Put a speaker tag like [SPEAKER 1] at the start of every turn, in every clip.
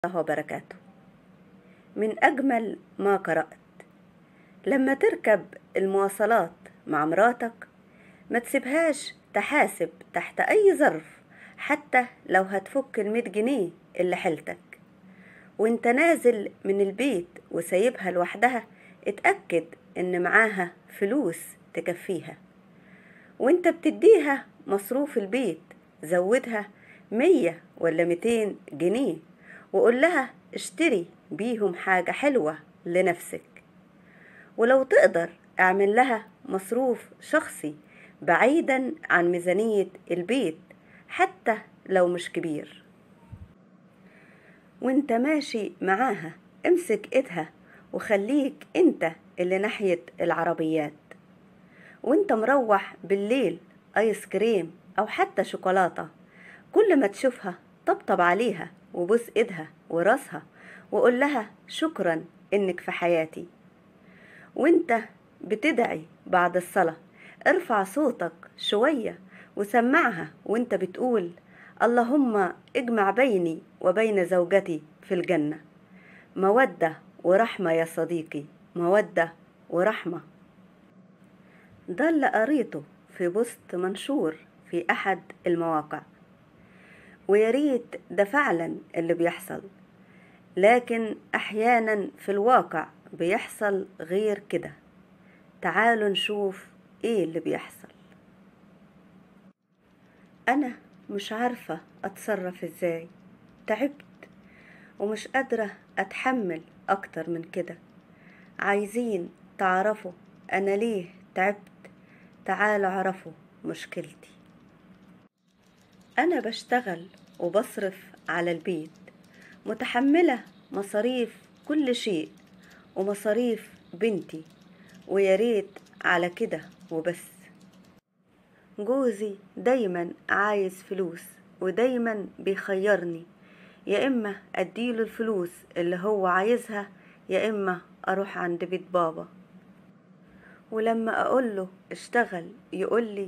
[SPEAKER 1] الله وبركاته من أجمل ما قرأت لما تركب المواصلات مع مراتك ما تسيبهاش تحاسب تحت أي ظرف حتى لو هتفك المية جنيه اللي حيلتك وانت نازل من البيت وسايبها لوحدها اتأكد ان معاها فلوس تكفيها وانت بتديها مصروف البيت زودها مية ولا ميتين جنيه وقول لها اشتري بيهم حاجة حلوة لنفسك ولو تقدر اعمل لها مصروف شخصي بعيدا عن ميزانية البيت حتى لو مش كبير وانت ماشي معاها امسك ايدها وخليك انت اللي ناحية العربيات وانت مروح بالليل ايس كريم او حتى شوكولاتة كل ما تشوفها طبطب عليها وبوس ايدها وراسها وقول لها شكرا انك في حياتي وانت بتدعي بعد الصلاة ارفع صوتك شوية وسمعها وانت بتقول اللهم اجمع بيني وبين زوجتي في الجنة مودة ورحمة يا صديقي مودة ورحمة ده اللي قريته في بوست منشور في أحد المواقع وياريت ده فعلا اللي بيحصل لكن أحيانا في الواقع بيحصل غير كده تعالوا نشوف ايه اللي بيحصل انا مش عارفة اتصرف ازاي تعبت ومش قادرة اتحمل اكتر من كده عايزين تعرفوا انا ليه تعبت تعالوا اعرفوا مشكلتي انا بشتغل وبصرف على البيت متحملة مصاريف كل شيء ومصاريف بنتي وياريت على كده وبس جوزي دايما عايز فلوس ودايما بيخيرني يا اما اديله الفلوس اللي هو عايزها يا اما اروح عند بيت بابا ولما اقوله اشتغل يقولي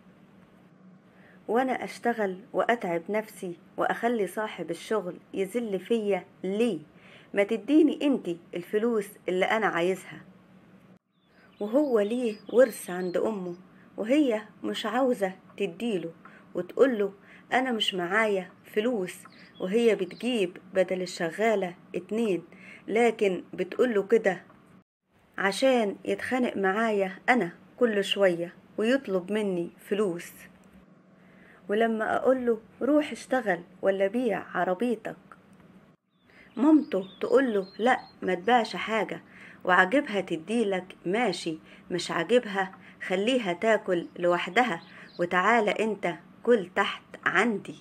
[SPEAKER 1] وانا اشتغل واتعب نفسي واخلي صاحب الشغل يذل فيا ليه ما تديني انتي الفلوس اللي انا عايزها وهو ليه ورث عند امه وهي مش عاوزة تديله وتقوله انا مش معايا فلوس وهي بتجيب بدل الشغالة اتنين لكن بتقوله كده عشان يتخانق معايا انا كل شوية ويطلب مني فلوس ولما اقوله روح اشتغل ولا بيع عربيتك مامته تقوله لا ما تباعش حاجة وعاجبها تديلك ماشي مش عاجبها خليها تاكل لوحدها وتعالى انت كل تحت عندي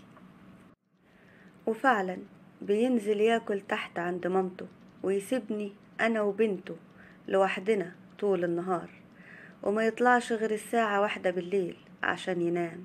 [SPEAKER 1] وفعلا بينزل ياكل تحت عند مامته ويسيبني انا وبنته لوحدنا طول النهار وما يطلعش غير الساعة واحدة بالليل عشان ينام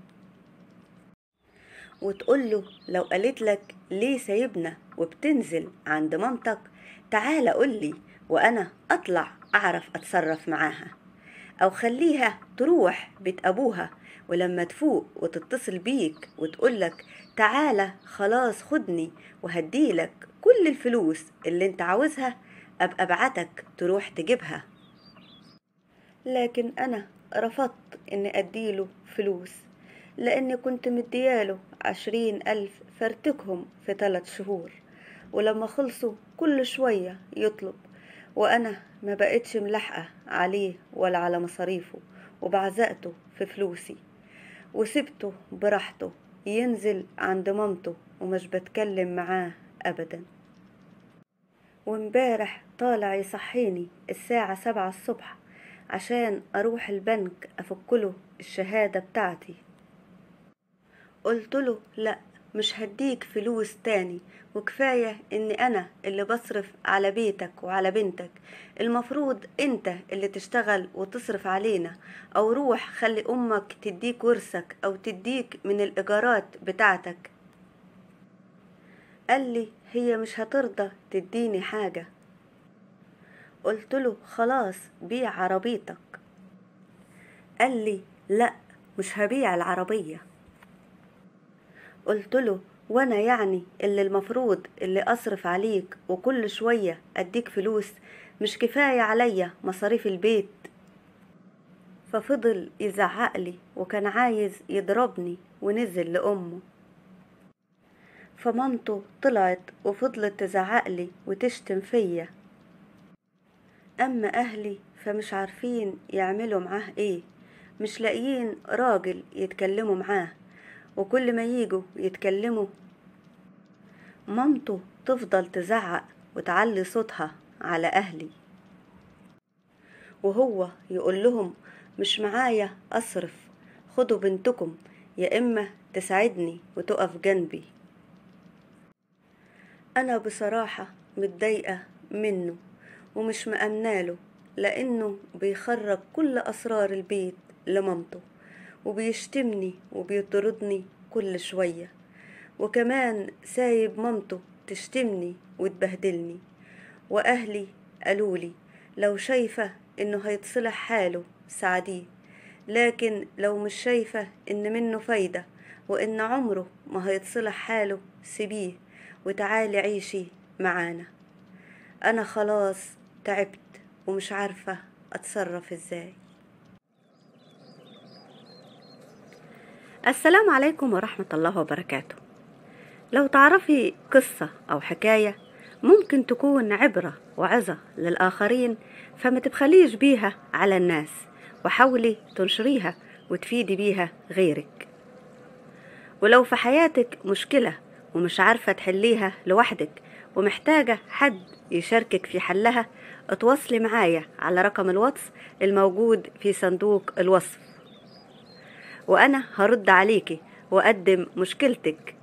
[SPEAKER 1] وتقوله لو قالت لك ليه سايبنا وبتنزل عند مامتك تعالى قولي وانا اطلع اعرف اتصرف معاها او خليها تروح بيت ابوها ولما تفوق وتتصل بيك وتقولك تعالى خلاص خدني وهديلك كل الفلوس اللي انت عاوزها ابقى ابعتك تروح تجيبها لكن انا رفضت اني اديله فلوس لاني كنت مدياله عشرين الف فرتكهم في ثلاث شهور ولما خلصوا كل شوية يطلب وانا ما بقتش ملحقة عليه ولا على مصاريفه وبعزقته في فلوسي وسبته براحته ينزل عند مامته ومش بتكلم معاه ابدا وامبارح طالع يصحيني الساعة سبعة الصبح عشان اروح البنك افكله الشهادة بتاعتي قلتله لا مش هديك فلوس تاني وكفاية اني انا اللي بصرف على بيتك وعلى بنتك المفروض انت اللي تشتغل وتصرف علينا او روح خلي امك تديك ورثك او تديك من الايجارات بتاعتك قال لي هي مش هترضى تديني حاجة قلت له خلاص بيع عربيتك قال لي لا مش هبيع العربية قلت له وانا يعني اللي المفروض اللي اصرف عليك وكل شوية اديك فلوس مش كفاية عليا مصاريف البيت ففضل يزعقلي وكان عايز يضربني ونزل لأمه فمامته طلعت وفضلت تزعقلي وتشتم فيا أما أهلي فمش عارفين يعملوا معاه إيه مش لاقيين راجل يتكلموا معاه وكل ما يجوا يتكلموا مامته تفضل تزعق وتعلي صوتها على أهلي وهو يقول لهم مش معايا أصرف خدوا بنتكم يا إما تساعدني وتقف جنبي أنا بصراحة متضايقة منه ومش مأمناله لأنه بيخرج كل أسرار البيت لمامته وبيشتمني وبيطردني كل شوية وكمان سايب مامته تشتمني وتبهدلني وأهلي قالولي لو شايفة إنه هيتصلح حاله ساعديه لكن لو مش شايفة إن منه فايدة وإن عمره ما هيتصلح حاله سيبيه وتعالي عيشي معانا أنا خلاص تعبت ومش عارفة أتصرف إزاي السلام عليكم ورحمة الله وبركاته لو تعرفي قصة أو حكاية ممكن تكون عبرة وعظة للآخرين فما تبخليش بيها على الناس وحاولي تنشريها وتفيدي بيها غيرك ولو في حياتك مشكلة ومش عارفة تحليها لوحدك ومحتاجة حد يشاركك في حلها اتواصلي معايا على رقم الواتس الموجود في صندوق الوصف وأنا هرد عليكي وأقدم مشكلتك